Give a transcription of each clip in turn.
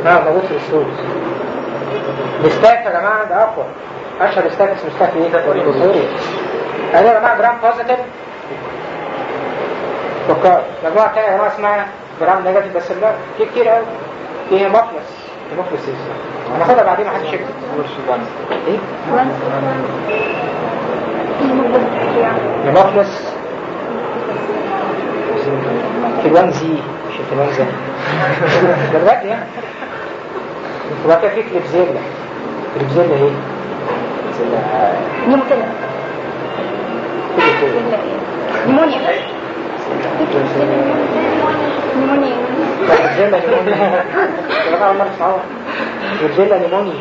اه موجود في السوق الاستاك يا جماعه ده اقوى اشهر استاك اسمه استاك ايه؟ اوريوس ادي يا جماعه جرام بوزيتيف فكار مجموعه تانية يا جماعه اسمها جرام نيجاتيف بس لا في كتير قوي في هيموفلس هيموفلس هناخدها بعدين محدش يكتب ايه؟ هيموفلس انفلونزي مش انفلونزا ده بجد يعني وبعد كده في كليبزيلا كليبزيلا ايه؟ ممكن كليبزيلا نمونيا نمونيا كليبزيلا نيمونيا ده اول مره اسمعوها كليبزيلا نيمونيا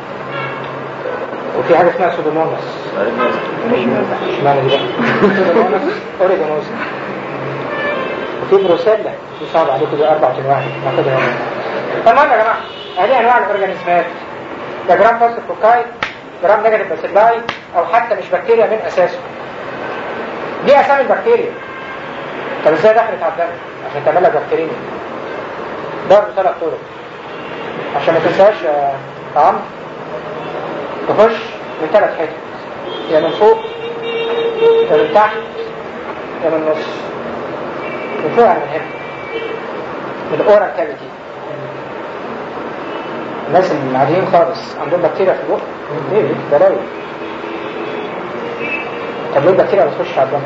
وفي حاجه اسمها سودوموناس اشمعنى دي بقى؟ سودوموناس اوريجونوس وفي بروسيلا دي صعب عليكم دي اربع انواع ناخدها هنا تمام يا جماعه هذه انواع الاورجانيزمات ده جرام بوست فوكاي جرام نيجاتيف باسيلاي او حتى مش بكتيريا من اساسه دي اسامي البكتيريا طب ازاي دخلت على الدم عشان تعمل لك بكتيريا برضه ثلاث طرق عشان ما تنساش يا عم تخش من ثلاث حتت يا من فوق يا من تحت يا من النص من فوق يعني من هنا من الاورال كافيتي الناس العاديين خالص عندهم بكتيريا في البق ايه بلاوي طب ليه البكتيريا بتخش على الدم؟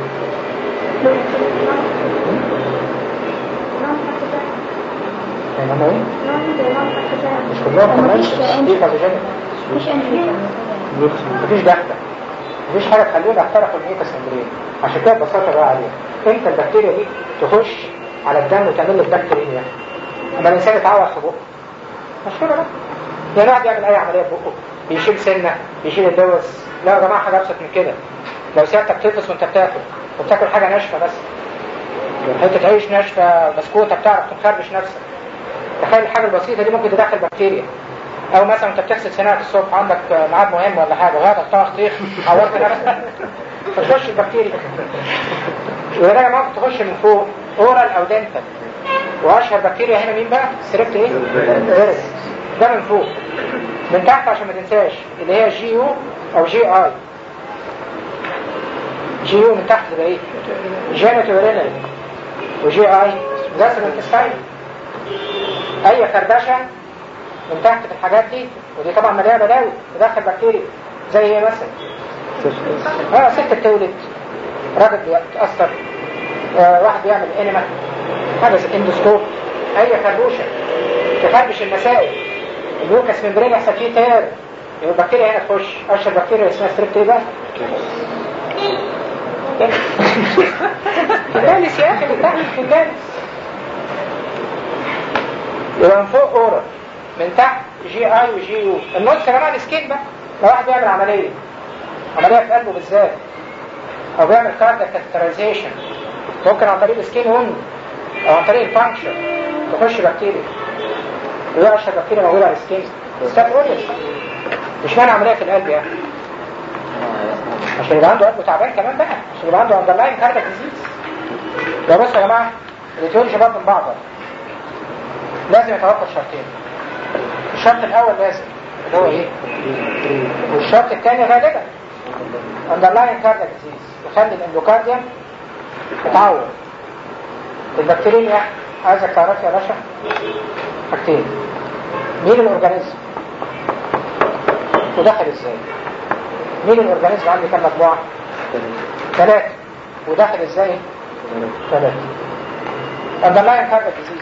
يعني هم ايه؟ مش كلهم كمان مفيش في باثوجينيك مش انفلونزا مفيش دخله مفيش حاجه تخليهم يخترقوا الميوكس ممبرين عشان كده ببساطه بقى عليها امتى البكتيريا دي تخش على الدم وتعمل لك بكتيريا اما الانسان يتعور في بقه مش كده لا يعني واحد يعمل اي عمليه في بقه بيشيل سنه بيشيل الدوس لا يا جماعه حاجه ابسط من كده لو سيادتك تلبس وانت بتاكل وبتاكل حاجه ناشفه بس حته عيش ناشفه بسكوته بتعرف تخربش نفسك تخيل الحاجه البسيطه دي ممكن تدخل بكتيريا او مثلا انت بتغسل سنانك الصبح عندك ميعاد مهم ولا حاجه وهذا طاق طيخ عورت نفسك فتخش البكتيريا وده يا ممكن تخش من فوق اورال او دنتال واشهر بكتيريا هنا مين بقى؟ ستريبت ايه؟ فيروس ده من فوق من تحت عشان ما تنساش اللي هي جي يو او جي اي جي يو من تحت تبقى ايه؟ جينيتو رينال وجي اي جسر الانتستاين اي خربشه من تحت في الحاجات دي ودي طبعا مليانه بلاوي تدخل بكتيريا زي ايه مثلا؟ اه ست بتولد راجل بيتاثر آه واحد بيعمل انيما حدث اندوسكوب اي خربوشه تخربش المسائل اللوكس ممبرين يحصل فيه تيار يبقى البكتيريا هنا تخش اشهر بكتيريا اسمها ستريبت ايه بقى؟ الجالس يا اخي من تحت في الجالس يبقى من فوق اورا من تحت جي اي وجي يو النص كمان السكين بقى لو واحد بيعمل عمليه عمليه في قلبه بالذات او بيعمل كاردياك كاترايزيشن ممكن عن طريق السكين وند او عن طريق الفانكشن تخش بكتيريا وده اشهر بكتيريا موجوده على السكين ستاف اوريس مش معنى عمليه في القلب يعني عشان يبقى عنده قلبه تعبان كمان بقى عشان يبقى عنده اندرلاين كاردياك ديزيز ده بصوا يا جماعه الاثنين شباب من بعض لازم يتوفر شرطين الشرط الاول لازم اللي هو ايه والشرط الثاني غالبا اندرلاين كاردياك ديزيز يخلي الاندوكارديوم يتعور البكتيريا عايزك تعرف يا باشا حاجتين مين الاورجانيزم ودخل ازاي مين الاورجانيزم عندي كام مجموعه ثلاثه ودخل ازاي ثلاثه اندرلاين كاردياك ديزيز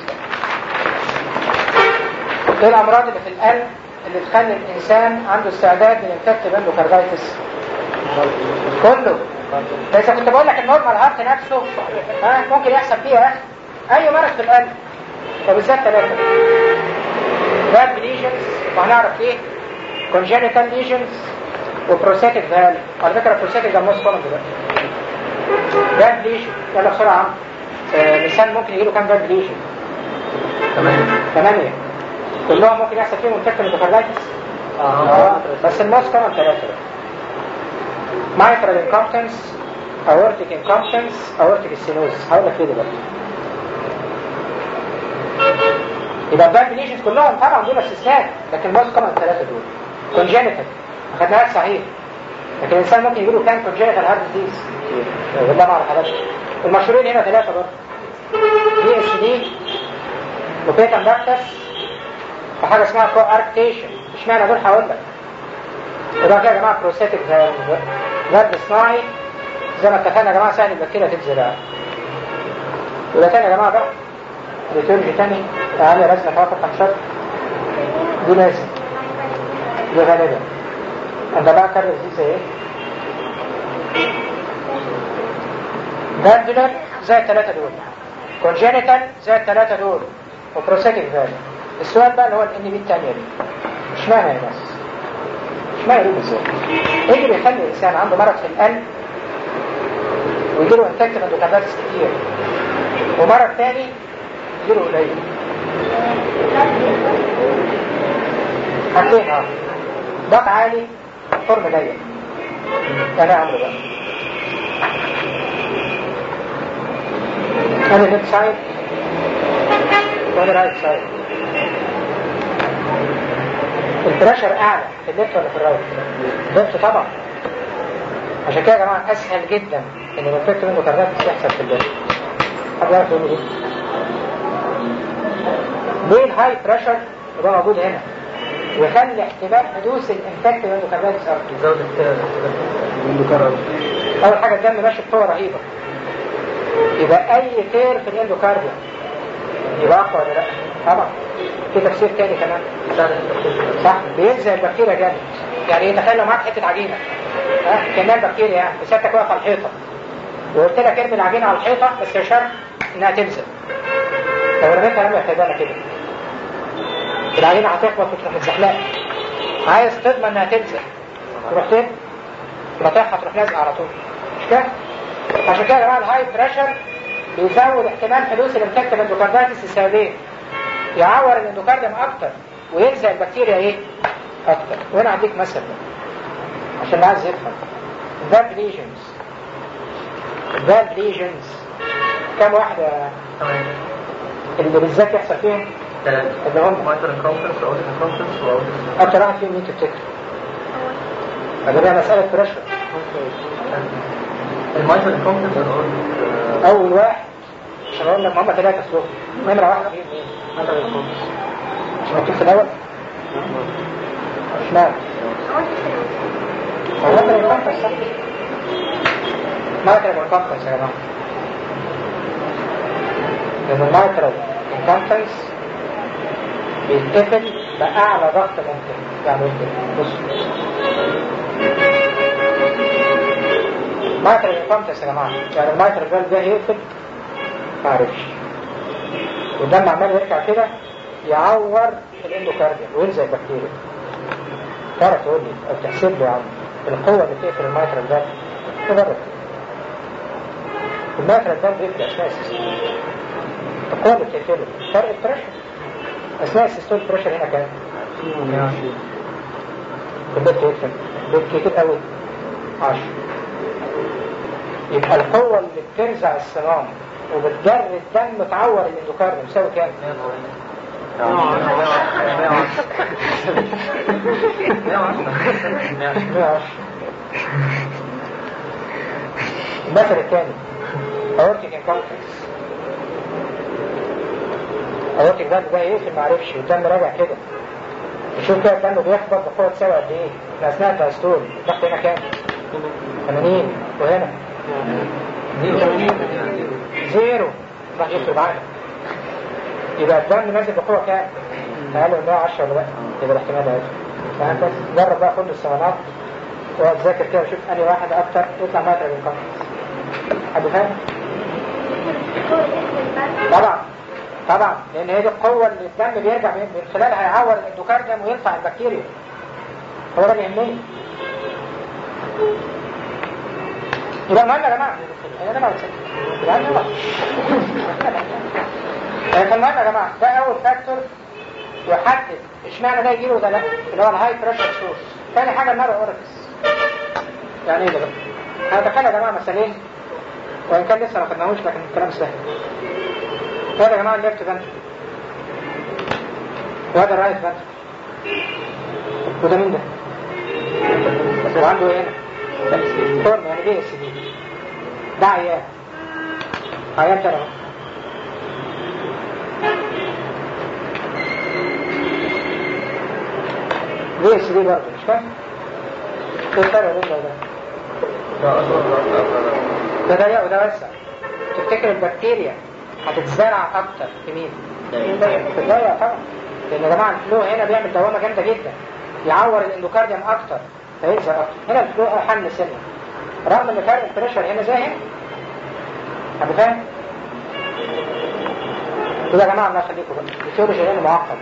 ايه الامراض اللي في القلب اللي تخلي الانسان عنده استعداد لانفكت باندوكاردايتس كله فاذا كنت بقول لك النورمال هارت نفسه ها ممكن يحصل فيه يا اخي اي مرض في القلب فبالذات ثلاثه باد ليجنز وهنعرف ليه congenital lesions وبروستاتيك فالف على فكره البروستاتيك ده موست كومن دلوقتي باد ليجن يلا بسرعه يا عم آه، مثال ممكن يجي له كام باد ليجن ثمانية كلهم ممكن يحصل فيهم انفكت ميتوكاردايتس اه بس الموست كومن ثلاثة mitral incompetence aortic incompetence aortic stenosis هقول لك ليه دلوقتي يبقى الباد ليجنز كلهم طبعا دول استثناء لكن موست كومن الثلاثه دول كونجينيتال اخدناها صحيح لكن الانسان ممكن يجيله كان كونجينيتال هارت ديزيز والله ما اعرف حاجات المشهورين هنا ثلاثه برضه دي اس دي وبيتا باكتس وحاجه اسمها كو اركتيشن اشمعنى دول هقول لك وده كده يا جماعه بروستاتيك غرب صناعي زي ما اتفقنا يا جماعه سهل البكتيريا تتزرع وده تاني يا جماعه بقى ليتورجي تاني تعالى رسمه فاطمه خمسات دي لازم دي غالبا انت بقى كرر دي زي ايه جاندولر زي الثلاثه دول كونجينيتال زي الثلاثه دول وبروستاتيك فالي السؤال بقى اللي هو الان بي الثانيه دي اشمعنى يا ناس اشمعنى دي بالذات ايه اللي بيخلي الانسان عنده مرض في القلب ويجيله انفكت اندوكاردايتس كتير ومرض تاني يجيله قليل حاجتين اه ضغط عالي فرم ضيق يعني ايه عمرو بقى انا ليفت سايد وانا رايت سايد البريشر اعلى في الليفت ولا في الرايت؟ الليفت طبعا عشان كده يا جماعه اسهل جدا ان الانفكت منه كارنات يحصل في الليفت حد يعرف يقول ايه؟ ليه الهاي بريشر يبقى موجود هنا ويخلي احتمال حدوث الانفكت منه كارنات اكتر زود اول حاجه الدم ماشي بقوه رهيبه يبقى اي تير في الاندوكارديا يبقى اقوى ولا لا؟ طبعا في تفسير تاني كمان صح بيلزق البكتيريا جامد يعني ايه تخيل لو معاك حته عجينه ها كانها البكتيريا يعني وسيادتك واقف على الحيطه وقلت لك ارمي العجينه على الحيطه بس يا شرط انها تلزق لو رميتها رميه حيدانه كده العجينه هتخبط وتروح متزحلقه عايز تضمن انها تلزق تروح تاني تروح تروح لازقه على طول مش كده؟ عشان كده يا جماعه الهاي بريشر بيزود احتمال حدوث الانفكت الاندوكاردايتس لسببين يعور الاندوكارديوم اكتر ويلزق البكتيريا ايه؟ اكتر وانا اديك مثل عشان اللي عايز يفهم فالف ليجنز فالف ليجنز كم واحدة اللي بالذات يحصل فيهم اللي هم مايتر انكومبتنس واوديت انكومبتنس واوديت اكتر واحد فيهم مين تفتكر؟ فده بقى مسألة بريشر المايتر انكومبتنس والاوديت اول واحد عشان اقول لك هم ثلاثة اسلوب نمرة واحدة فيهم مين؟ مش مكتوب في الاول؟ اشمعنى؟ هو ده الكونفرنس صح؟ مايكرو الكونفرنس يا جماعة لأن المايكرو الكونفرنس بيتقفل بأعلى ضغط ممكن يعني ممكن بص مايكرو الكونفرنس يا جماعة يعني المايكرو الفالف ده يقفل معرفش والدم عمال يرجع كده يعور الاندوكارديوم ويلزق البكتيريا تعرف تقول لي او تحسب لي يا عم القوة اللي بتقفل المايترال فالف تجرب المايترال فالف بيقفل اثناء السيستول القوة اللي بتقفله فرق البريشر اثناء السيستول البريشر هنا كام؟ البيت يقفل البيت كتير قوي 10 يبقى القوة اللي بترزع الصمام وبتجري الدم تعور الاندوكارديوم يساوي كام؟ 110 المثل الثاني اورتيك انكونفرنس اورتيك ده ده يقفل معرفش والدم راجع كده وشوف كده الدم بيخبط بقوة تساوي قد ايه في اثناء الدايستول الضغط هنا كام؟ 80 وهنا زيرو راح يفرض عنك يبقى الدم نازل بقوة كام؟ اقل من 110 ولا لا؟ يبقى الاحتمال ده فانت جرب بقى كل الصمامات وتذاكر كده وشوف انهي واحد اكتر يطلع ماتر من الكونفرنس حد فاهم؟ طبعا طبعا لان هي دي القوة اللي الدم بيرجع من من خلالها يعور الاندوكارديوم ويرفع البكتيريا هو ده اللي يهمني يبقى المهم يا جماعة انا ما بتسكت يبقى انا المهم يا جماعة ده اول فاكتور يحدد اشمعنى ده يجيله ده لا اللي هو الهاي بريشر سورس ثاني حاجة النار اوركس يعني ايه ده بقى؟ هنتخيل يا جماعة مثالين وان كان لسه ما خدناهوش لكن الكلام سهل هذا يا جماعة الليفت فانتر وهذا رايت بقى وده مين ده؟ وعنده ايه هنا؟ فورم يعني بي اس دي ده عيان عيان ترى بي اس دي برضه مش فاهم؟ ايه الفرق بين ده وده؟ ده أصغر ده ضيق وده وسع تفتكر البكتيريا هتتزرع اكتر في مين؟ في الضيق طبعا لان يا جماعه الفلو هنا بيعمل دوامه جامده جدا يعور الاندوكارديوم اكتر فيلزق اكتر هنا الفلو احن سنه رغم ان فرق البريشر هنا زي هنا حد فاهم؟ كده يا جماعه الله يخليكم بقى الفيولوجي هنا معقد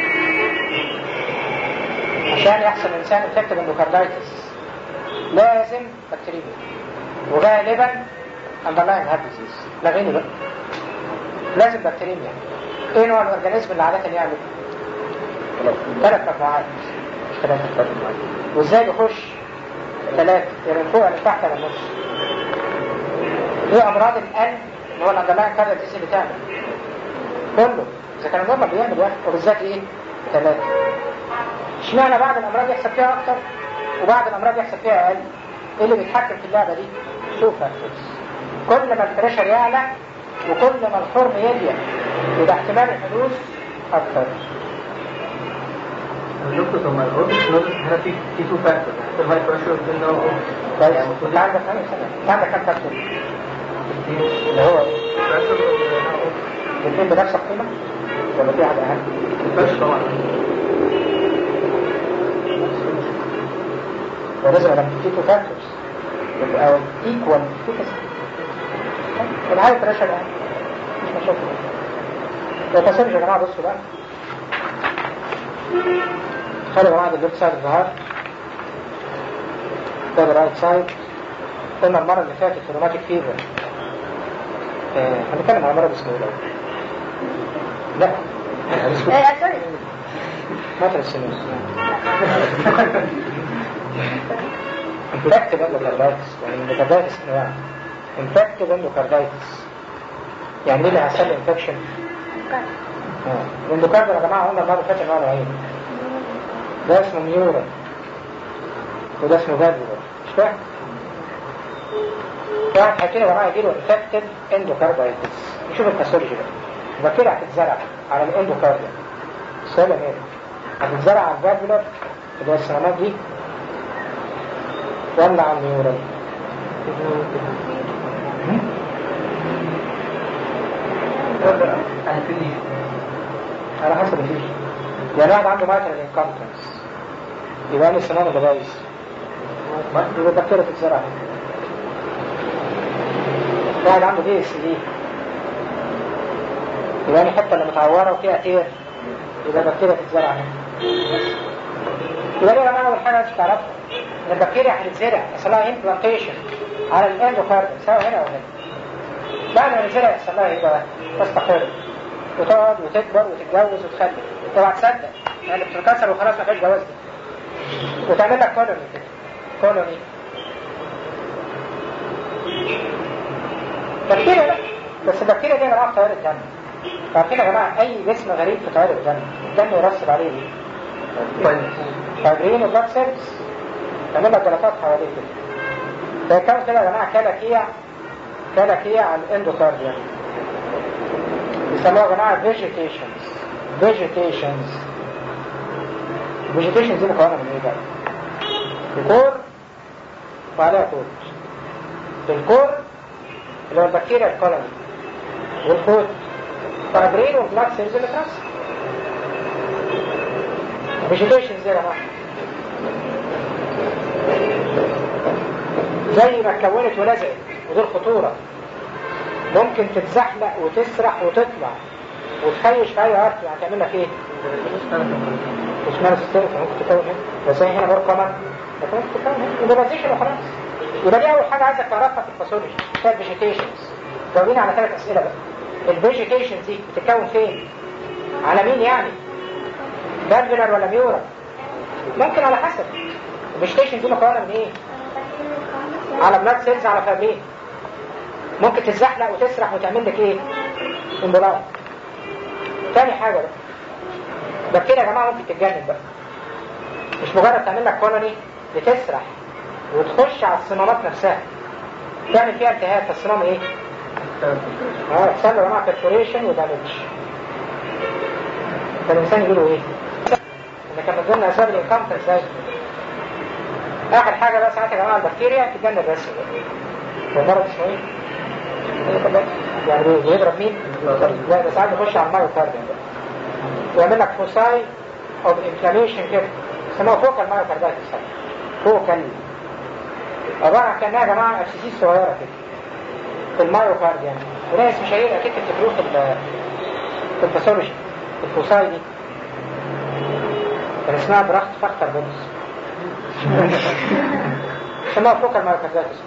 عشان يحصل انسان انفكتد اندوكاردايتس لازم بكتيريا وغالبا underlying heart disease لغيني بقى لازم بكتيريميا ايه نوع الاورجانيزم اللي عادة يعمل ثلاث مجموعات مش ثلاثة ثلاث مجموعات وازاي بيخش ثلاثة يعني من فوق يعني تحت على النص ايه امراض القلب اللي هو الاندرلاين كاردياك ديزيز اللي تعمل كله اذا كان النورمال بيعمل واحد وبالذات ايه ثلاثة اشمعنى بعض الامراض يحصل فيها اكتر وبعض الامراض يحصل فيها اقل ايه اللي بيتحكم في اللعبة دي شوف فاكتورز كل ما البريشر يعلى وكل ما الفورم يضيق يبقى احتمال الحدوث اكتر دكتور طب ما الأوربس نوتس هنا في في تو فاكتور الهاي بريشر والتين ده كويس انت عندك كام سنة؟ انت عندك كام فاكتور؟ اللي هو ايه؟ بريشر الاثنين بنفس القيمة؟ ولا في واحد اهم؟ البريشر طبعا ولازم لما في تو فاكتورز يبقى ايكوال في كذا الهاي بريشر اهم مش مشاكل لو تصرف يا جماعة بصوا بقى خلوا يا جماعة الليفت سايد الظهر ده الرايت سايد قلنا المرة اللي فاتت في روماتيك فيفر آه، هنتكلم على مرض اسمه ايه الأول؟ لا اسمه آه، سوري مطر السنوس انفكتيف اندوكاردايتس يعني الاندوكاردايتس انواع انفكتيف اندوكاردايتس يعني ايه اللي هيحصل له انفكشن؟ الاندوكارديوم يا جماعه قلنا المره اللي فاتت نوعه ايه؟ ده اسمه ميورا وده اسمه فالفولار مش فاهم؟ واحد حكينا يا جماعه يجيله انفكتيف اندوكاردايتس نشوف الباثولوجي بقى يبقى كده هتتزرع على الاندوكارديوم السؤال ايه؟ هتتزرع على الفالفولار اللي هو السلامات دي ولا على الميورا؟ هتبتدي على حسب الفيش يعني واحد عنده مايترال انكمبتنس يبقى له سنانه ده بايظ يبقى البكتيريا تتزرع هنا. واحد عنده دي اس دي يبقى له حته اللي متعوره وفيها تير يبقى البكتيريا تتزرع هنا يبقى ليه يا جماعه اول حاجه لازم تعرفها ان البكتيريا هتتزرع يحصل لها امبلانتيشن على الاندوكارديوم سواء هنا او هنا بعد ما الزرع يحصل لها ايه بقى؟ تستقر وتقعد وتكبر وتتجوز وتخلف اوعى تصدق يعني بتتكسر وخلاص ما فيش جواز دي وتعمل لك كولوني كده كولوني بكتيريا بقى بس البكتيريا دي يا جماعه في تيار الدم عارفين يا جماعه اي جسم غريب في تيار الدم الدم يرسب عليه ايه؟ فايبرين وبلاد سيلز تعمل لك جلطات حواليه كده فكان كده يا جماعه كلاكيع كلاكيع على الاندوكارديوم بيسموها يا جماعه فيجيتيشنز فيجيتيشنز الفيجيتيشنز دي مكونه من ايه بقى؟ الكور وعليها كود الكور اللي هو البكتيريا الكولوني والكود فايبرين وبلاد سيلز اللي ترسب فيجيتيشنز دي يا جماعه زي ما اتكونت ولزقت ودي الخطورة ممكن تتزحلق وتسرح وتطلع وتخيش في اي وقت يعني تعمل لك ايه؟ مش مارس السيرف ممكن تكون هنا بس هي هنا بور كمان لكن ممكن تكون هنا يبقى بازيشن وخلاص يبقى دي اول حاجة عايزك تعرفها في الباثولوجي هي الفيجيتيشنز جاوبين على ثلاث اسئلة بقى الفيجيتيشنز دي بتتكون فين؟ على مين يعني؟ فالفولار ولا ميورا؟ ممكن على حسب الفيجيتيشن دي مكونة من ايه؟ على بلاد سيلز على فابرين ممكن تتزحلق وتسرح وتعمل لك ايه؟ امبولاي تاني حاجة بقى بكتيريا يا جماعه ممكن تتجنن بقى مش مجرد تعمل لك كولوني بتسرح وتخش على الصمامات نفسها تعمل فيها التهاب فالصمام ايه؟ اه يحصل له يا جماعه بيرفوريشن ودامج فالانسان يجي له ايه؟ ان كان من ضمن اسباب الانكمبتنس ده اخر حاجه بقى ساعات يا جماعه البكتيريا تتجنن الرسم والمرض اسمه ايه؟ يعني بيضرب مين؟ لا ده ساعات بيخش على المايوكارديوم ويعمل لك فوساي اوف انفلاميشن كده اسمها فوكال مايوكاردايتس فوكال عباره عن كانها يا جماعه ابسيسيس صغيره كده في المايوكارديوم وده اسم شهير اكيد تفتكروه في ال- في الباثولوجي الفوساي دي كان اسمها براخت فاختر بونس اسمها فوكال مايوكاردايتس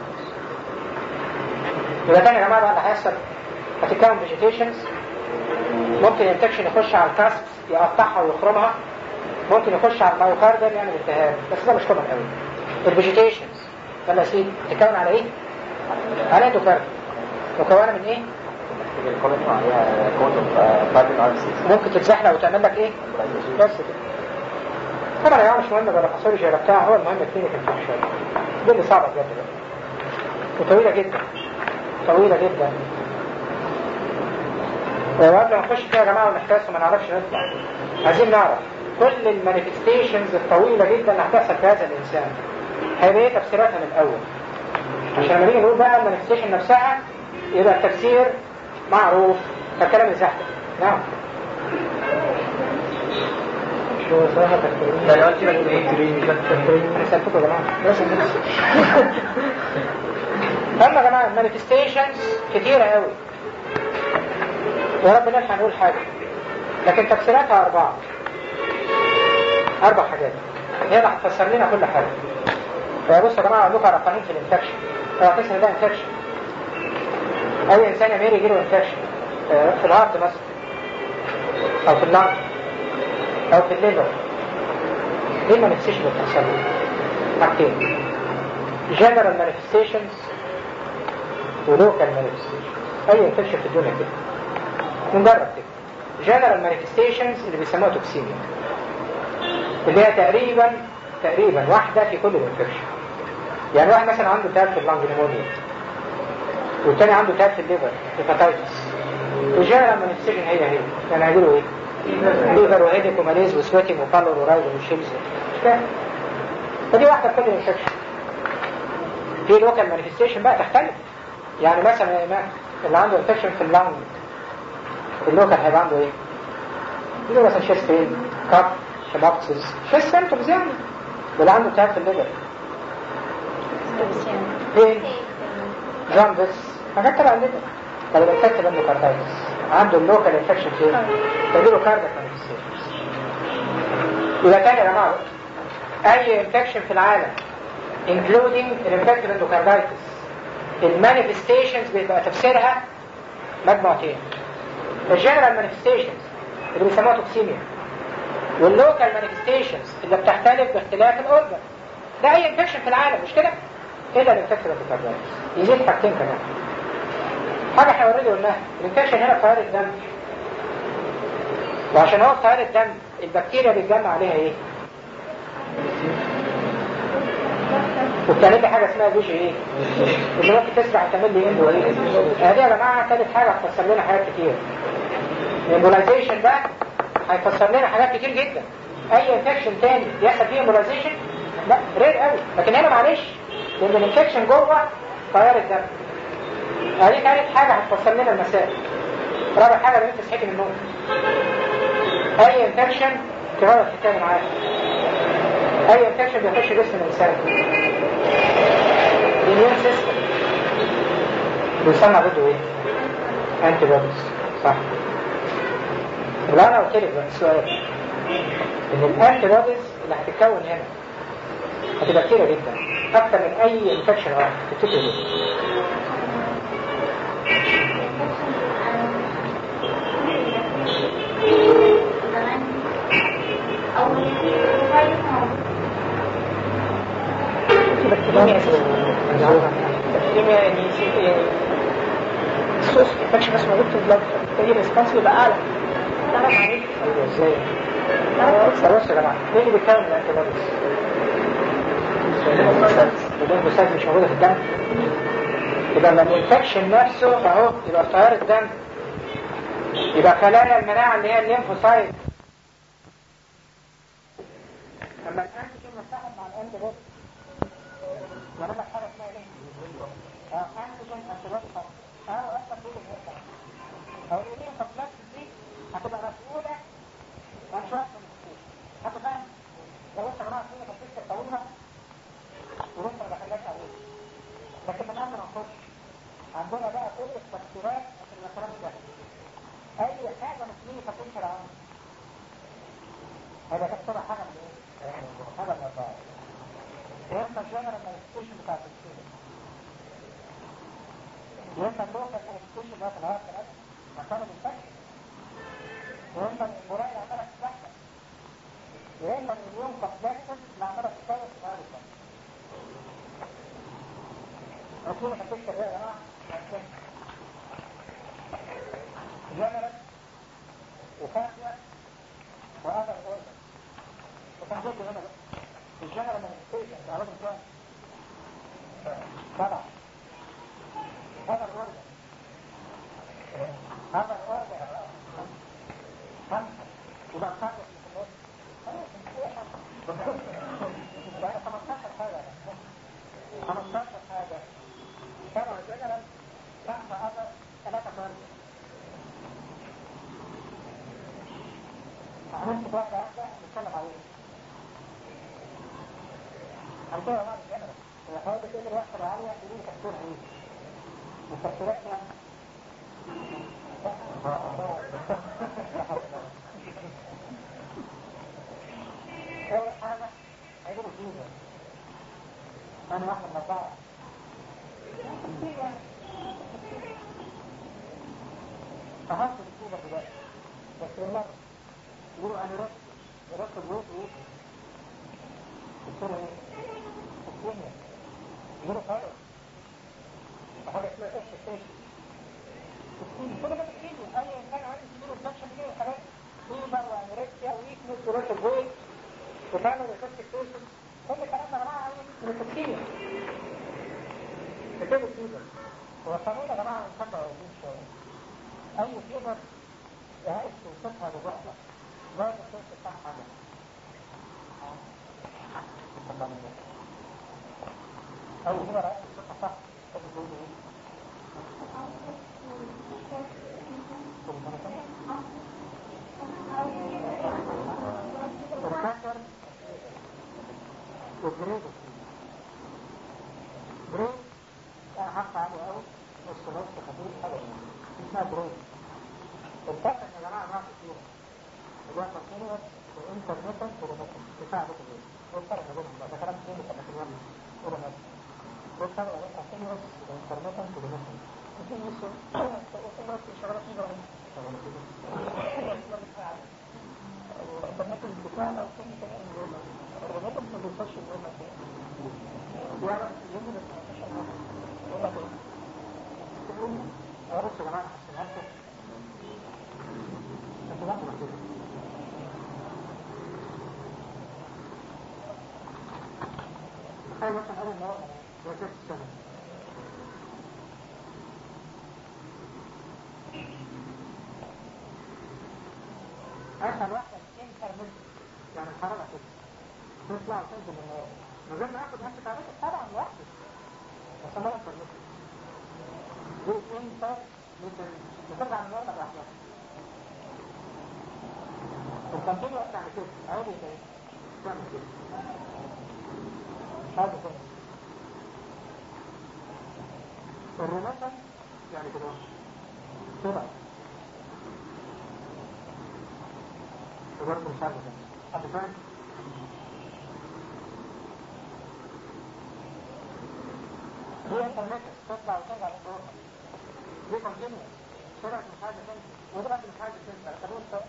يبقى تاني يا جماعه بقى اللي هيحصل هتتكون فيجيتيشنز ممكن الانفكشن يخش على الكاسب يقطعها ويخرمها ممكن يخش على المايوكارديوم يعمل التهاب بس ده مش كومن قوي الفيجيتيشنز يلا يا سيدي تتكون على ايه؟ على اندوكارديوم مكونه من ايه؟ ممكن تتزحلق وتعمل لك ايه؟ بس كده طبعا يا جماعه مش مهم ولا باثولوجي ولا بتاع هو المهم الكلينيكال بيكشر دي اللي صعبه بجد بقى وطويله جدا طويله جدا وقبل ما نخش فيها يا جماعه ونحتاس وما نعرفش نطلع عايزين نعرف كل المانيفستيشنز الطويله جدا اللي هتحصل في هذا الانسان هيبقى ايه تفسيراتها من الاول عشان لما نيجي نقول بقى المانيفستيشن نفسها يبقى التفسير معروف فالكلام يزحلق نعم شو صراحة يعني قلت لك ايه؟ انا سألتكم يا جماعة لازم اما يا جماعة المانيفستيشنز كتيرة قوي يا رب نلحق نقول حاجة لكن تفسيراتها أربعة أربع حاجات هي اللي هتفسر لنا كل حاجة فبص يا جماعة أقول لكم على قانون في الانفكشن اوعى تحس إن ده انفكشن أي إنسان يا ميري يجيله انفكشن في الهارت مثلا أو في اللنج أو في الليفر ايه المانيفستيشن اللي بتحصل له؟ حاجتين جنرال مانيفستيشنز ولوكال مانيفستيشنز اي انفكشن في الدنيا كده نجرب كده جنرال مانيفستيشنز اللي بيسموها توكسيميا اللي هي تقريبا تقريبا واحدة في كل الانفكشن يعني واحد مثلا عنده تاب في اللانج نيمونيا والتاني عنده تاب في الليفر هيباتايتس الجنرال مانيفستيشن هي هي يعني هيقولوا ايه؟ ليفر وهيدك وماليز وسويتنج وبالور ورايز وشيلز مش فاهم فدي واحدة في كل الانفكشن في لوكال مانيفستيشن بقى تختلف يعني مثلا يا إمام اللي عنده انفكشن في اللنج اللوكال هيبقى عنده ايه؟ يقول مثلا شيست بين كاب شمابسز شيست سيمتومز يعني واللي عنده التهاب في الليفر فين؟ جامبس حاجات تبع الليفر طب الانفكت عنده كاردايتس عنده اللوكال انفكشن فين؟ تجيله كاردياك مانيفستيشنز يبقى تاني يا جماعه اي انفكشن في العالم including الانفكتيف اندوكاردايتس المانيفستيشنز بيبقى تفسيرها مجموعتين الجنرال مانيفستيشنز اللي بيسموها توكسيميا واللوكال مانيفستيشنز اللي بتختلف باختلاف الاورجن ده اي انفكشن في العالم مش كده الا الانفكتيف اندوكاردايتس يزيد حاجتين كمان حاجه احنا اوريدي قلناها الانفكشن هنا في تيار الدم وعشان هو في تيار الدم البكتيريا بيتجمع عليها ايه وبتعمل لي حاجه اسمها فيجي ايه اللي ممكن تسرع تعمل لي اندو ايه هذه يا جماعه ثالث حاجه هتفسر لنا حاجات كتير الامبولايزيشن ده هيفسر لنا حاجات كتير جدا اي انفكشن تاني يحصل فيه امبولايزيشن لا رير قوي لكن هنا معلش لان الانفكشن جوه تيار الدم هذه ثالث حاجه هتفسر لنا المسائل رابع حاجه لما انت صحيت من النوم اي انفكشن تغير الحكايه معاك اي انفكشن بيخش جسم الانسان الاميون سيستم بيصنع ضده ايه؟ انتي بوديز صح لو انا قلت لك بقى السؤال ان الانتي بوديز اللي هتتكون هنا هتبقى كتيره جدا اكتر من اي انفكشن اه تفتكر ليه؟ بكتيريا بكتيريا يعني يعني الصوص انفكشن بس موجود في البلاد فبالتالي الريسبونس بيبقى اعلى تعرف عليه ايوه ازاي؟ بص يا جماعه مين اللي بيتكلم الانتي بوديز؟ الليمفوسايت مش موجوده في الدم يبقى لما الانفكشن نفسه اهو يبقى في تيار الدم يبقى خلايا المناعه اللي هي الليمفوسايت لما الانتيجين متحد مع الانتي بوديز ونعمل حاجه اسمها ايه؟ اه انتيجين انتي بوديز اه اصلا كل الهرطه او الايمين كومبلكس دي هتبقى مسؤوله عن شويه من الكتير حتى فاهم لو انت يا جماعه فينا كنت تقولها ولسه ما دخلناش عليه لكن من قبل ما نخش عندنا بقى كل التفسيرات عشان الكلام ده اي حاجه مسلمه تنشر عنها هذا كانت طبعا حاجه من ايه؟ حاجه من الضائع واما الجنرال مانيفستيشن بتاعت السيرة واما اللوكال مانيفستيشن بتاعت الهارت نفسه مكان الانفكشن واما المرايه اللي عماله تتبحث واما اليوم كومبلكسز اللي عماله تتطور في هذا الوقت أكون حطيت يا جماعة جنرال وفاقية وهذا الأوردر وكان جد هنا بقى الجنرال مانيفستيشن تعرفوا ازاي؟ سبعة هذا الأوردر هذا الأوردر خمسة يبقى خمسة في النص بقى 15 حاجة 15 حاجة سبعة جنرال خمسة أذر ثلاثة فرد عملت واحدة واحدة نتكلم عليها عندنا بعض الجنرال الحوادث اللي الواحدة العالية بدون تفسير ايه؟ مفسراتنا أول حاجة هيجيبوا فيزا أنا واحد من النصارى فهمت الكتوبة دلوقتي بس بالمرة يقولوا أنا رد رد بيوت بيوت دكتور إيه؟ الكيمياء يقولوا فرق حاجة اسمها إيش ستيشن كل ده بالكيمياء أي إنسان عنده سيرو فاكشن كده وحاجات فيبر وأنوركسيا ويكنس ورد البوي وفعلا ويخش ستيشن كل الكلام ده يا جماعة من الكيمياء كتاب الفيبر هو القانون يا جماعة نصبر موجود شوية أي فيبر عايز توصفها ببعضة لازم توصف صح حاجة أي فيبر عايز توصفها صح طب تقول إيه؟ الكسر والجريد بريد انا حق عالي قوي بس نص خفيف حاجه اسمها بريد الفرق يا جماعه انواع كتيره اللي هو كونتينوس وانترميتنت وريميتنت بتاع ده كده ايه الفرق ما بينهم بقى ده كلام كتير في الاخر يلا وريميتنت ايه الفرق بين كونتينوس وانترميتنت وريميتنت كونتينوس كونتينوس شغاله في جرام شغاله في جرام الانترميتنت بتاعنا وكل كلام الريميتنت ما بيوصلش الجمله يعني يمكن بصوا يا جماعه احسن لكم انتوا بقى كده تخيل مثلا قال ان هو درجات السنه اسهل واحده الانترميت يعني الحراره كده تطلع وتنزل من النار من غير ما ياخد نفس تعريفه طبعا لوحده بس انا انترميت دي انت بترجع من ورقة لوحدها التمثيل وقت على كده عادي كده تعمل كده هذا كده الرمسة يعني كده كده وبرضه مش عارف كده حد فاهم؟ هي انترنت تطلع وترجع من ورقة دي كونتينيوس سرعة مش عايزة تنزل ودلوقتي مش عايزة تنزل خلوه سوا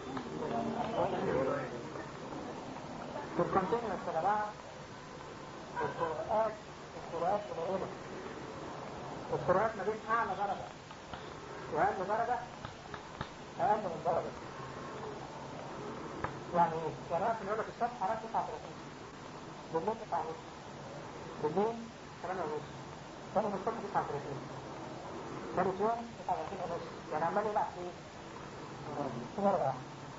في الكونتينيوس يا جماعة الفروقات الفروقات قليلة الفروقات ما بين أعلى درجة وأقل درجة أقل من درجة يعني ايه؟ يعني مثلا يقول لك الصبح حرارة 39 بالليل 9 ونص بالليل 8 ونص ثاني من الصبح 39 ثالث يوم 39 ونص يعني عمال يلعب في ايه؟ في مرة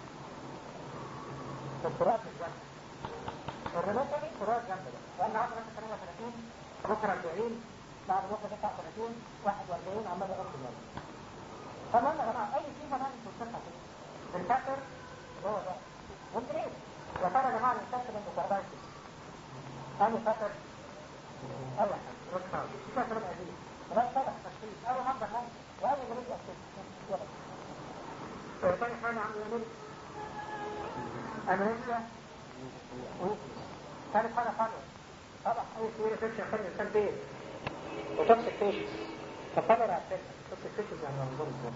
الفروقات مش جامدة الريموت تاني فروقات جامدة بقى وأنا عارف مثلا 38 بكرة 40 بعد بكرة 39 41 عمال يغطي المرة فالمهم يا جماعة أي صفة نعمل في الصفة دي بنفكر هو ده ممكن ايه؟ يا ترى يا جماعة الإنسان من الكوردايتس أنا فاكر أي حاجة ركبة مش فاكر القديم ولا فاكر تشخيص أول مرة نعمل وأول جريد أكتب ثاني حاجة عم يعمل أمريكا ثالث حاجة خلوة طبعا أي سيرة فيش يخلي الإنسان بيه وتوكسيك فيشز فخلوة على السكة توكسيك فيشز يعني منظور ازاي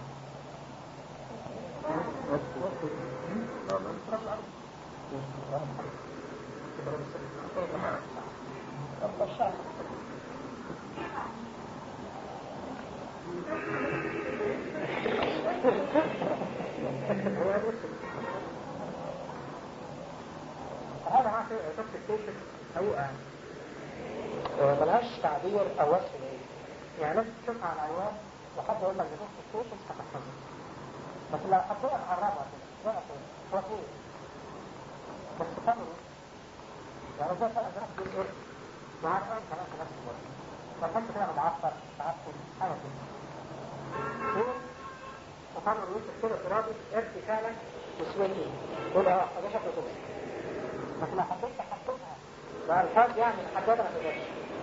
هذا ما في توكسيك حقيقة ملهاش تعبير أو وصف ليه يعني لازم تشوفها على العيان وحد يقول لك ده توكسيك هتحفظها بس لو حبيت نقربها كده ده فين هو فين بس تفهموا يعني ده فرق بين في الإرث مع الآن كمان في نفس الوقت ما كانش كده متعفر تعفن حاجة كده فين وفهموا الوسط كده ترابي إرث فعلا وسويتي تقول اه ده شكله كده بس لو حبيت تحددها بألفاظ يعني محددة ما تقدرش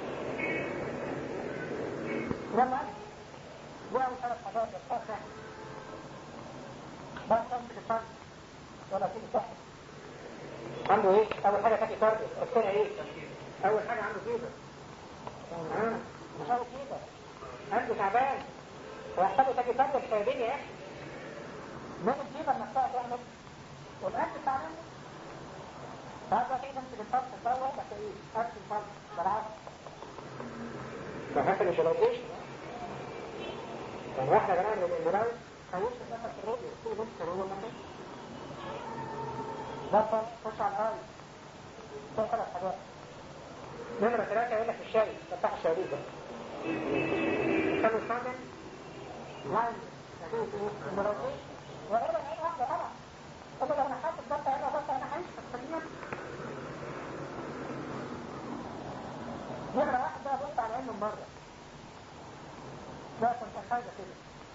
لما دي أول ثلاث حاجات الفرق ما تمسك الفرد ولا تيجي تحت عنده ايه؟ اول حاجة تاكي فرد الثانية ايه؟ اول حاجة عنده فيبر اه مش عنده فيبر عنده تعبان ويحتاج تاكي فرد السببين يا اخي من الفيبر نفسها تعمل والاكل تعمل بعد ما تيجي تمسك الفرد تسوي بس ايه؟ اكل الفرد بالعكس فهكذا الفيجواليزيشن يعني واحدة بنعمل الامبراوز خلوش تتنفس في الرؤية كل بس هو مثلا بطل خش على الآية ده ثلاث حاجات نمرة ثلاثة يقول لك الشاي فتح الشريط ده خلوا الثامن لاين نتيجة ايه؟ المراجعين وغالبا اي واحدة طبعا طب لو انا حاطط ضغط هنا ضغط هنا هعيش تقريبا نمرة واحد بقى بص على عين من بره ده كنت حاجة كده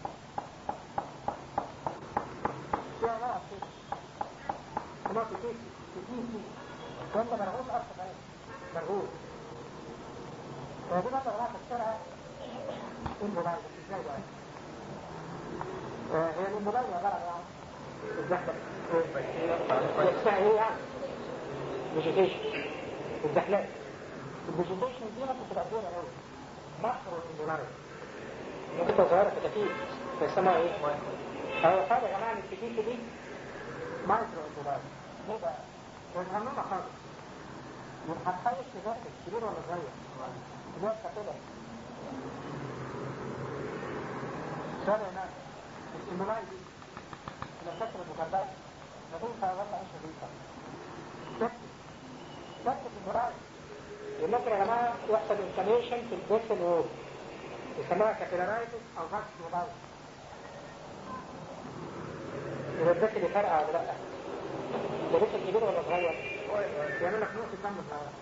فيها نقط كده نقط كده كتير وانت مرغوط اصلا كمان مرغوط ودي بقى بقى تفسيرها الموبايل ازاي بقى هي الموبايل عبارة عن يعني الزحلة اسمها ايه يعني فيجيتيشن الزحلات الفيجيتيشن دي ممكن تبقى كبيرة قوي مصر الموبايل ممكن تبقى صغيرة كتاكيت فيسموها ايه؟ أول حاجة يا جماعة الكتيكة دي مايكرو انتباه ليه بقى؟ يفهمونا خالص من هتخيش تذاكر كبير ولا صغير؟ كبير كده سؤال هناك الاستمرارية دي لما تكتب المكبات نقول فأغلى عيش شديدة تكتب تكتب المراية ممكن يا جماعة يحصل انفلاميشن في البوست وول يسموها كابيلارايتس أو فاكس موبايل يبقى الدك اللي فرقع ولا لا ده لسه كبير ولا صغير يعمل لك نقطة دم صغيرة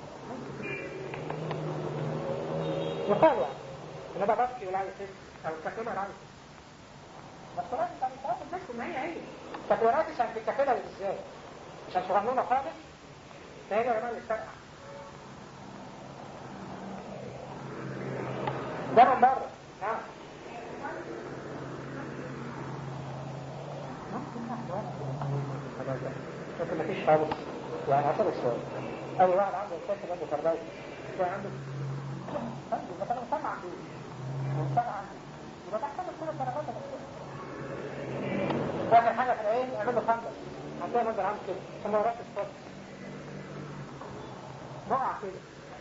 يقال يعني ان ده باسكي ولا او كابيلا رايتس بس رايتس يعني خلاص الناس ما هي هي كابيلا رايتس عند الكابيلا بالذات عشان صغنونة خالص فهي يا جماعة الفرقع ده من بره نعم لكن مفيش خالص يعني حسب السؤال أي واحد عنده إنسان عنده كرباية ده عنده عنده مثلا سمع عنده سمع عنده يبقى تحتمل كل الدرجات آخر حاجة في العين يعمل له خندق هتلاقي منظر عامل كده ثم وراك الصوت نقع كده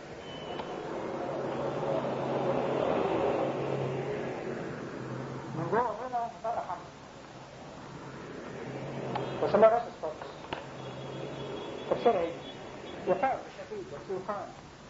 من جوه هنا مطلع حمل وسمى راس الصوت تفسيرها ايه؟ يقال شديد بس يقال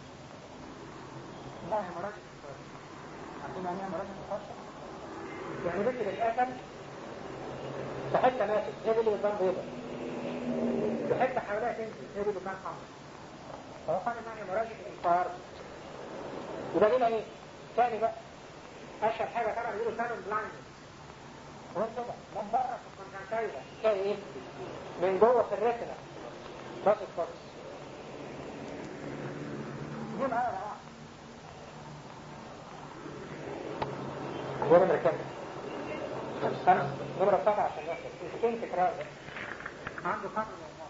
لا هي مراجع عارفين يعني ايه مراجع مفصل؟ يعني ذكر الأثم في حتة ماتت هي دي اللي قدام بيضة في حتة حواليها تنزل هي دي اللي قدام حمر فهو قال انها مراجع الانفار يبقى لنا ايه؟ تاني بقى اشهر حاجة طبعا يقولوا كانوا بلايند غير كده من بره في الكونجنتايفا تلاقي ايه؟ من جوه في الريتنا راس الفرس دي معايا يا جماعة دي نمرة كام؟ خمسة نمرة سبعة عشان يحصل فين تكرار ده عنده قبل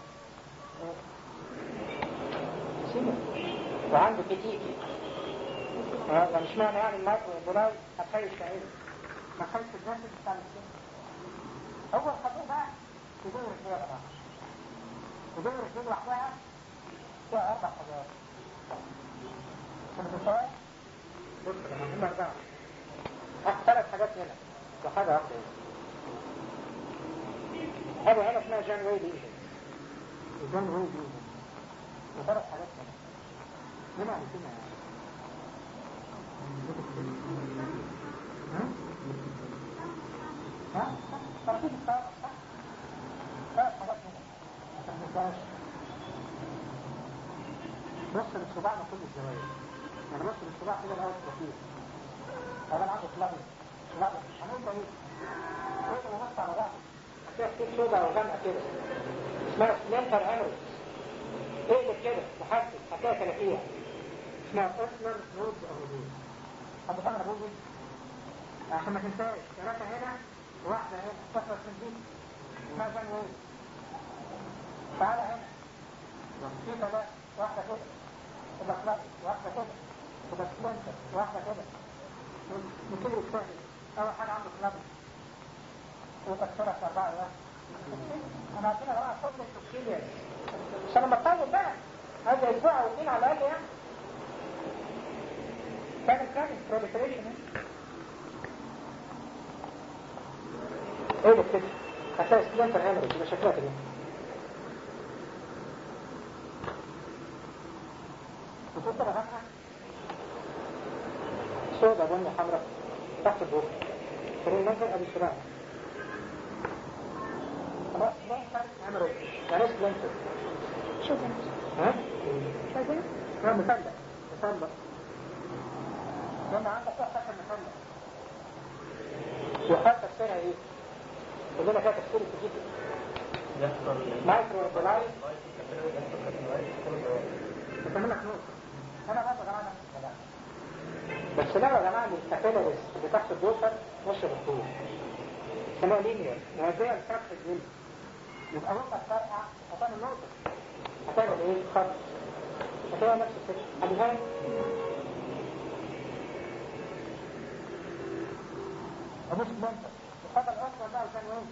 سيمة وعنده كتيكي هذا مش معنى يعني المايكرو بولاي هتخيش تعيش ما خيش الجنس بتاع السيمة هو الخطوة بقى تدور الرجلة بقى تدور الرجلة لوحدها فيها أربع حاجات كنت بتسوي بص لما هم أربعة ثلاث حاجات هنا وحاجة واحدة هنا هذا هنا اسمها جان ويل ايجن جان ويل ايجن وثلاث حاجات هنا هنا عن كده ها؟ ها؟ ترتيب الثلاث صح؟ ثلاث حاجات هنا عشان ما تنساش بص لصباعنا كل الزوايا يعني بص للصباع كده الاول ترتيب هذا انا عنده كلابي لا هنبدا ايه؟ كل ما نص على بعض هتلاقي كتير سودا وغامقه كده اسمها سلنتر هيموريج اقلب كده محدد هتلاقي تلاتيه اسمها اوسلر نودز او رودز حد فاهم الرودز عشان ما تنساش ثلاثه هنا وواحده هنا كسرت من دي اسمها جان ويل تعالى هنا في ثلاثه واحده كده تبقى كلابي واحده كده تبقى سلنتر واحده كده نبتدي الثاني أول حاجة عنده كلابي وتكسرها في أربعة واحد أنا عارفين يا جماعة شغل التوكسيليا عشان لما تطول بقى هذا أسبوع أو اثنين على الأقل يعني كان كان بروليفريشن ايه اللي كده؟ هتلاقي سبلنتر هيمرج يبقى شكلها كده وتفضل غامقة سودة بني حمراء تحت البوك فرين نزل ابي شراء خلاص ما ينفعش عمرو يعني ايش بلنتر شوفنا ها؟ شوفنا لا مثلث مثلث لما عندك واحد تحت المثلث وحال تفسيرها ايه؟ كلنا كده تفسير الكتيب مايكرو بلاي بتعمل لك نقطة انا بقى يا جماعة نفس الكلام بس لا يا جماعة الكابيلاريز اللي تحت الدوسر مش بالطول اسمها لينير وهذه الفرق الجلد يبقى نقطة فرقع هتعمل نقطة هتعمل ايه؟ خط هتعمل نفس الفكرة حد فاهم؟ أبوس منطق وخد الأسرة بقى وكان يوم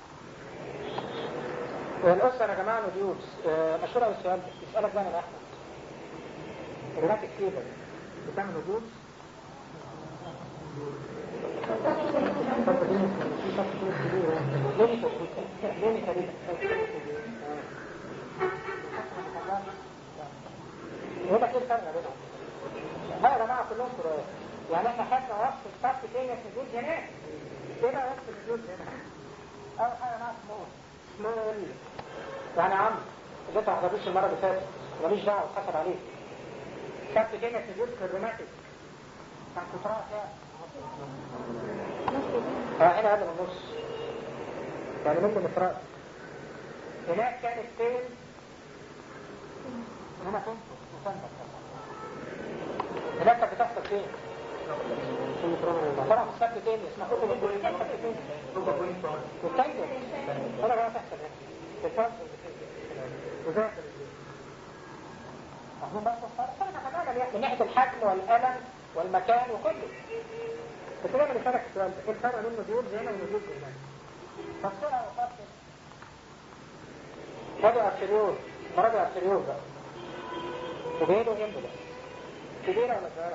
الأسرة يا جماعة نوديولز آه، مشهورة بالسؤال ده يسألك بقى من أحمد الراتك فيبر بتعمل نوديولز يقول لك ايه الفرق بينهم؟ لا يا جماعه كلهم فروقات يعني احنا خدنا وصف الفرق بين السجود هناك ايه بقى وصف السجود هنا؟ اول حاجه معاها سمول سمول يعني عم اللي انت ما حضرتوش المره اللي فاتت ماليش دعوه اتحسب عليك خدت كلمه سجود في الروماتيك كان قطرها كام؟ اه هنا اقل من النص يعني ممكن مترات هناك كانت فين هنا تنفذ وتنفذ هناك كانت بتحصل فين طبعا في السبت تاني اسمها كل والتانجر هنا بقى تحصل هنا في الفرق وذاكر أظن بس الفرق فرق تماما يعني من ناحية الحجم والألم والمكان وكله بس ده اللي فرق السؤال ده ايه الفرق بين نزول هنا ونزول هنا فصلها وفصل هذا ارتريول مرض ارتريول بقى وبيده امبولا كبيرة ولا صغيرة؟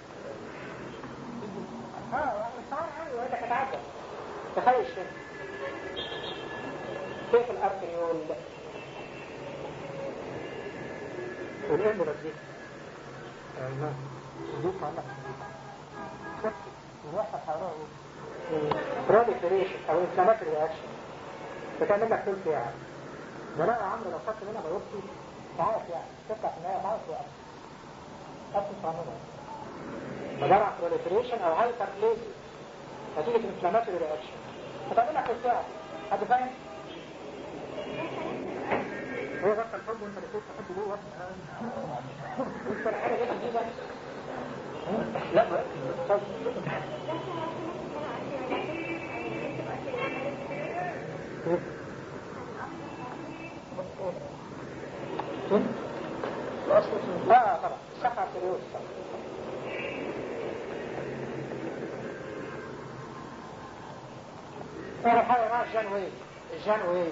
اه صار عادي وانت هتعدى تخيل كده كيف الارتريول والإمبرس دي أيوة يدوك على سكت ويوحد حرارة بروليفريشن أو انفلاماتوري رياكشن فتعمل لك كل يعني ده لا يا عمرو لو خدت منها بايوبسي تعرف يعني تطلع في النهاية تعرف وقت أصل تعملها مجرع بروليفريشن أو هايبر بليزي نتيجة انفلاماتوري رياكشن فتعمل لك كل ساعة حد فاهم؟ هو بس الحب وانت اللي كنت تحب جوه انت الحاجة دي جديدة لا ما اه طبعا صح على الريوس اول حاجه مع الجان ويل الجان ويل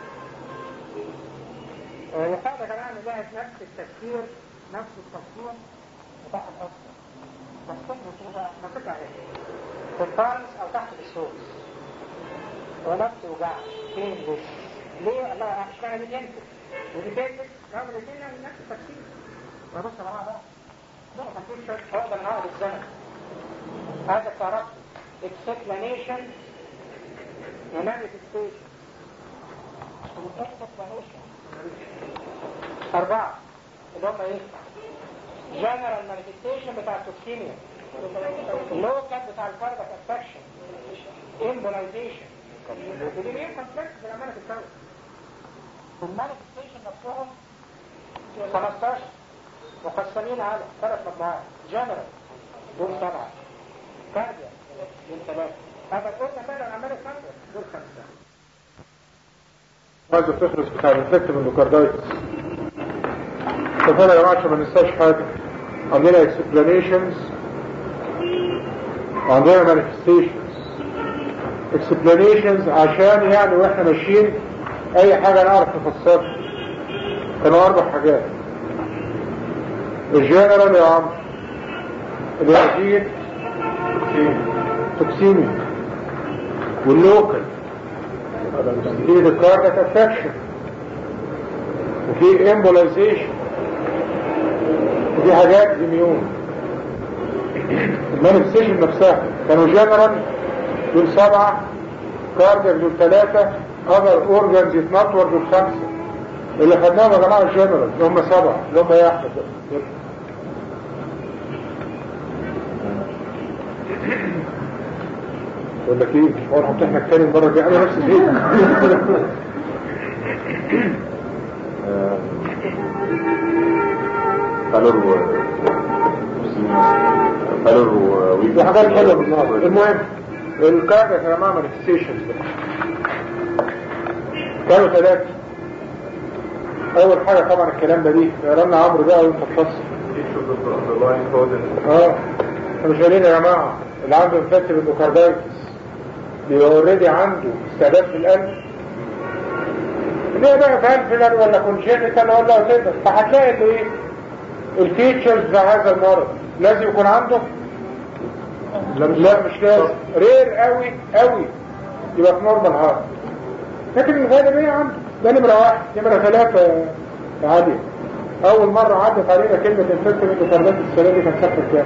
يقال يا جماعه ان لها نفس التفكير نفس التصوير بتاع الاصل بس كله كده ماسكها ايه في الفارس او تحت الصوص ونفس وجع فين بس ليه الله اشمعنى دي تنفس ودي تنفس رغم الاثنين يعني نفس التفكير فبص يا جماعه بقى ده تفكير شويه اقدر نعرض الزمن هذا تعرف explanation ومانيفستيشن أربعة اللي هم إيه؟ جنرال مانيفستيشن بتاع التوكسيميا لوكال بتاع الكاربك افكشن امبولايزيشن ودي مين كونفليكت بالأمانة في الكون المانيفستيشن نفسهم 15 مقسمين على ثلاث مجموعات جنرال دول سبعة كارديا دول ثلاثة هذا قلنا بقى الأعمال الخمسة دول خمسة هذا الفخرس بتاع الانفكتيف اندوكاردايتس فانا يا جماعه عشان ما ننساش حاجه عندنا explanations وعندنا manifestations explanations عشان يعني واحنا ماشيين اي حاجه نعرف نفسرها كانوا اربع حاجات الجنرال يا عم الوحيد توكسيميا واللوكال في الكاردياك افكشن وفي امبولايزيشن وفي حاجات اميون المانيفستيشن نفسها كانوا جنرال دول سبعة كاردياك دول ثلاثة اذر اورجانز يتنطور دول خمسة اللي خدناهم يا جماعة الجنرال اللي هم سبعة اللي هم يا احمد بقول لك ايه هو نحط احنا التاني المره الجايه انا نفس الشيء قالوا قالوا دي حاجات حلوه بالنهار المهم الكارد يا جماعه مانيفستيشنز كانوا ثلاثه اول حاجه طبعا الكلام ده دي قرانا عمرو بقى وانت تفصل اه احنا مش قايلين يا جماعه اللي عنده انفكتيف اندوكاردايتس بيبقى اوريدي عنده استعداد في القلب ليه بقى فالفلر ولا كونجينيتال ولا كده فهتلاقي ان ايه الفيتشرز بتاع هذا المرض لازم يكون عنده لا مش, لا مش لازم رير قوي قوي يبقى في نورمال هارت لكن الغالبية عنده ده نمرة واحد نمرة ثلاثة عالية أول مرة عدت علينا كلمة انفكتيف اندوكاردايتس السنة دي كان صفحة كام؟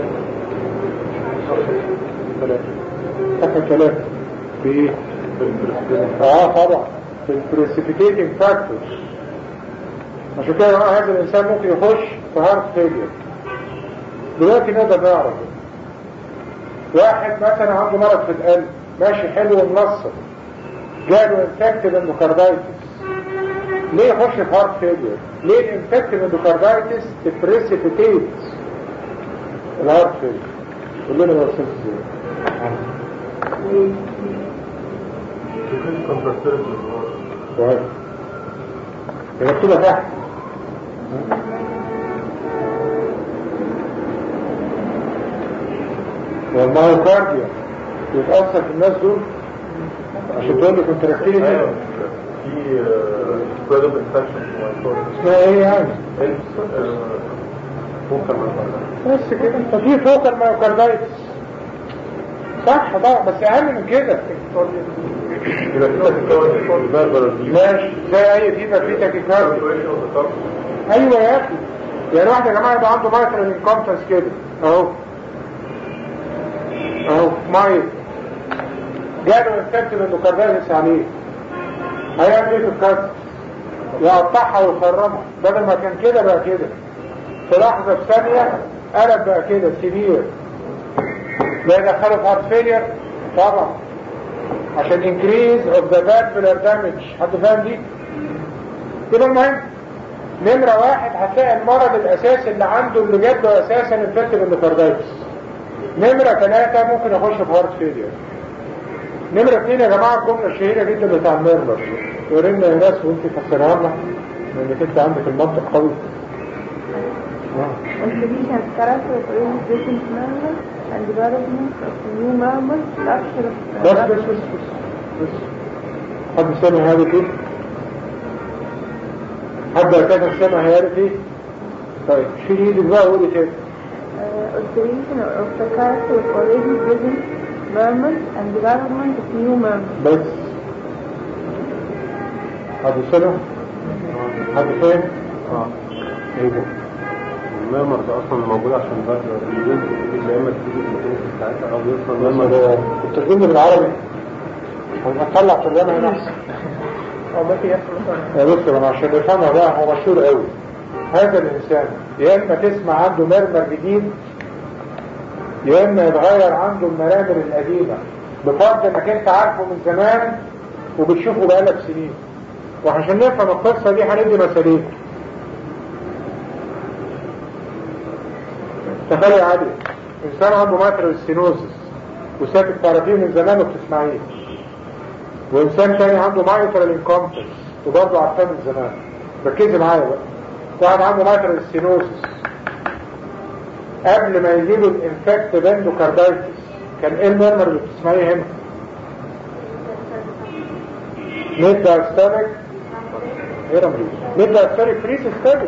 ثلاثة صفحة ثلاثة بايه اه طبعا في البريسيبيتيتنج فاكتورز عشان كده جماعه هذا الانسان ممكن يخش في هارت فيلير دلوقتي نقدر نعرف واحد مثلا عنده مرض في القلب ماشي حلو ومنصر جاله انفكتيف اندوكاردايتس ليه يخش في هارت فيلير ليه الانفكتيف اندوكاردايتس بريسيبيتيتس الهارت فيلير قول لنا بقى ازاي كويس مكتوبة تحت والمايوكارديا يتأثر في الناس دول عشان تقول لي كنت ركتيني كده في spread of infection اسمها ايه يعني فوق بس كده انت في فوق المايوكاردايتس صح طبعا بس اهم من كده يبقى في ماشي زي اي فيبر في تاكيكارديا ايوه يا اخي يعني واحد يا جماعه يبقى عنده مايترال انكومبتنس كده اهو اهو مايت جاله انفكت الاندوكاردايتس عليه هيعمل ايه في الكسر؟ يقطعها ويخرمها بدل ما كان كده بقى كده في لحظة في ثانية قلب بقى كده سيفير لا يدخله في هارت فيلير طبعا عشان انكريز اوف ذا فاسكولار دامج حد فاهم دي؟ كده المهم نمرة واحد هتلاقي المرض الأساسي اللي عنده اللي جات له أساسا انفكتيف اندوكاردايتس نمرة ثلاثة ممكن يخش في هارت فيلير نمرة اثنين يا جماعة الجملة الشهيرة جدا بتاع ميرلر ورينا يا ناس وانت فسرها لنا لانك انت عندك المنطق قوي Exhibition of character of early patient memory and development of new memory, structure of بس بس بس بس بس حد سامع هذا فيه؟ حد كان سامع هذا فيه؟ طيب شيل ايدك بقى وقولي تاني uh, observation of the character of already present memory and development of new memory. بس حد سامع؟ حد فاهم؟ اه ايه ده؟ الميمر ده اصلا موجود عشان بس البنت اللي اما تيجي في المكان بتاعتها او يوصل لما ميمر ده الترجمة بالعربي هنطلع ترجمة هنا احسن او ممكن يحصل مثلا يا دكتور انا عشان نفهمها بقى هو مشهور قوي هذا الانسان يا اما تسمع عنده مرمر جديد يا اما يتغير عنده المرامر القديمه بفرض انك انت عارفه من زمان وبتشوفه بقالك سنين وعشان نفهم القصه دي هندي مثالين تخيل يا علي انسان عنده ماترال ستينوزس وساكت تعرفيه من زمان وبتسمعيه وانسان تاني عنده مايترال انكومبتنس وبرضه عارفاه من زمان ركزي معايا بقى واحد عنده مايترال ستينوزس قبل ما يجيله الانفكت باندوكاردايتس كان ايه المرمر اللي بتسمعيه هنا؟ ميد دايستوليك ايه رمزي؟ ميد دايستوليك فريس ستابل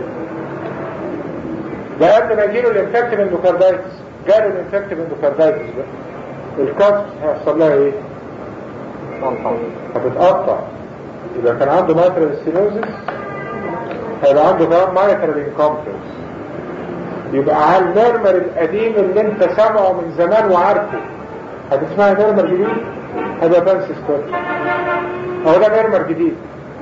ده قبل ما يجيله الانفكت باندوكاردايتس جاله الانفكت باندوكاردايتس بقى الكاسب هيحصل لها ايه؟ هتتقطع يبقى كان عنده مايترال ستينوزس هيبقى عنده كمان مايترال انكومبتنس يبقى على المرمر القديم اللي انت سامعه من زمان وعارفه هتسمعي مرمر جديد هذا بانس ستوري هو ده مرمر جديد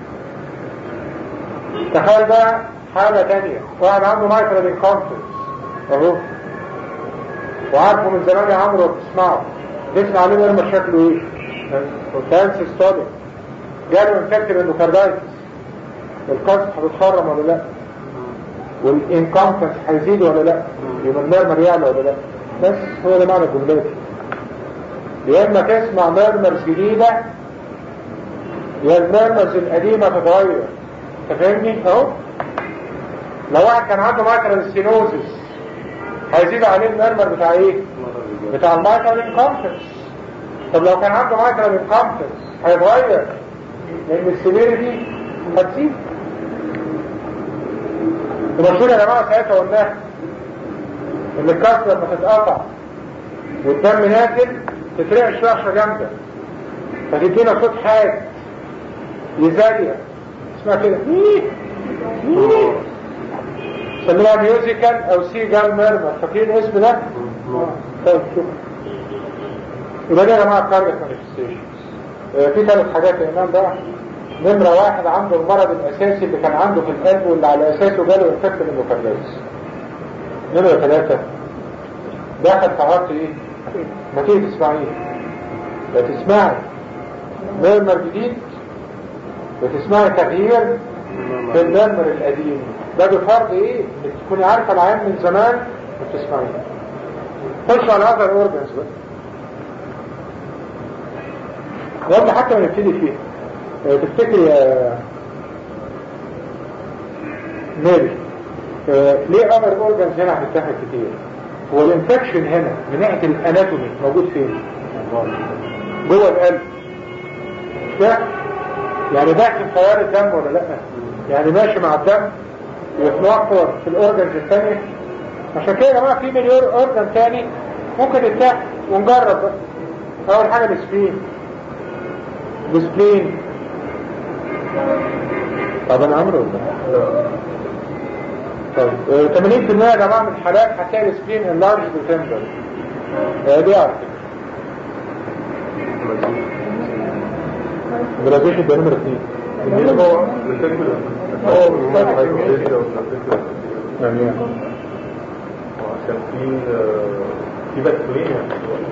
تخيل بقى حالة تانية واحد عنده مايترال انكومبتنس اهو وعارفه من زمان يا عمرو وبتسمعه تسمع عليه مرمر شكله ايه بانس ستوري جاله انفكتيف اندوكاردايتس القصد هتتخرم ولا لا والانكمبتنس هيزيد ولا لا يبقى المرمر يعلى ولا لا بس هو ده معنى الجملات يا اما تسمع مرمرز جديدة يا المرمرز القديمة تتغير انت فاهمني اهو لو واحد كان عنده مايكرال ستينوزس هيزيد عليه المرمر بتاع ايه بتاع المايكرال انكمبتنس طب لو كان عنده مايكرال انكمبتنس هيتغير لان السيفيريتي هتزيد المشهور يا جماعه ساعتها قلناها ان الكسر لما تتقطع والدم نازل تترعش رعشه جامده فتدينا صوت حاد يزايا اسمها كده سميها ميوزيكال او سيجال ميرمر فاكرين الاسم ده؟ طيب شوف يبقى ده يا جماعه كاردياك مانيفستيشنز في ثلاث حاجات يا امام بقى نمرة واحد عنده المرض الأساسي اللي كان عنده في القلب واللي على أساسه جاله انفكت الاندوكاردايتس نمرة ثلاثة دخل في عرض إيه؟ ما تيجي تسمعيه لا تسمعي مرمر جديد وتسمعي تغيير في المرمر القديم ده بفرض إيه؟ إنك تكوني عارفة العين من زمان وتسمعيه خش على هذا الأورجنز بقى وقبل حتى ما نبتدي فيه تفتكر يا ميري آه، ليه امر اورجنز هنا هتتاخد كتير هو الانفكشن هنا من ناحيه الاناتومي موجود فين جوه القلب ده يعني داخل خيار الدم ولا لا يعني ماشي مع الدم ويتنطر في الاورجنز الثانيه عشان كده يا جماعه في مليون اورجن ثاني ممكن يتاخد ونجرب بقى اول حاجه السبين السبين طب انا عمرو ولا طيب آه، 80% يا جماعة من الحالات هتلاقي السبلين انلارج وتندر دي على فكرة جراديشن ده نمرة اثنين هو الفكرة هو ما هيكون يعني عشان في في بكتيريا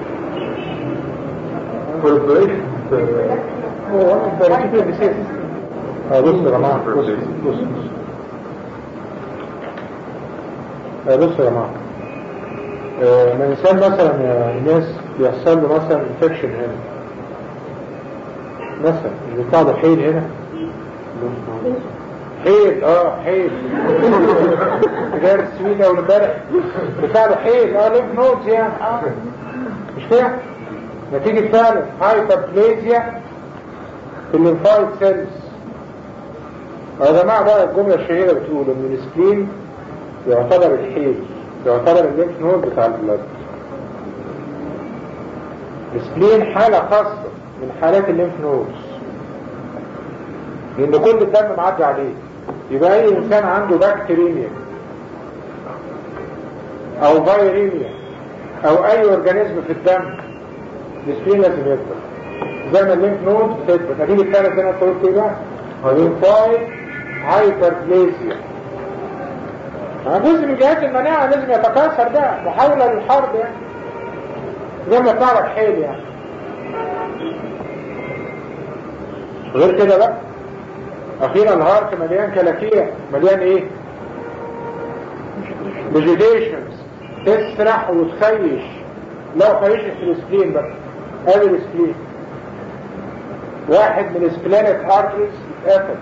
بريبريشن هو الباراسيتي ديسيز اه بص يا جماعة بص بص بص آه، بص يا جماعة آه، ما الإنسان مثلا يا ناس بيحصل له مثلا انفكشن هنا مثلا مش بيطلع له حيل هنا حيل اه حيل تجارة سويدة ولا امبارح بيطلع له حيل اه ليف نودز يعني مش كده؟ نتيجة فعلا هايبربليزيا في الليمفايد سيلز يا جماعة بقى الجملة الشهيرة بتقول ان السكرين يعتبر الحيل يعتبر الليمف نود بتاع البلد السبلين حالة خاصة من حالات الليمف نودز لان كل الدم معدي عليه يبقى اي انسان عنده بكتيريميا او فيريميا او اي اورجانيزم في الدم السبلين لازم يكبر زي ما الليمف نود بتكبر نتيجة ثلاث زي ما انت قلت ايه بقى ليمفايد هايبربليزيا جزء من جهاز المناعة لازم يتكاثر ده محاولة للحرب يعني زي ما تعرف حيل يعني غير كده بقى اخيرا الهارت مليان كلاكيع مليان ايه فيجيتيشنز تسرح وتخيش لو خيشت في السكرين بقى ادي السكرين واحد من السبلانت ارتريز اتقفل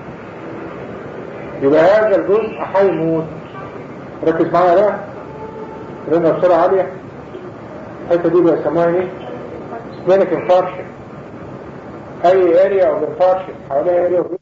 يبقى هذا الجزء هيموت ركز معايا بقى رنا بسرعة عالية الحتة دي بيسموها ايه؟ سبلانك انفارشن اي اريا اوف انفارشن حواليها اريا اوف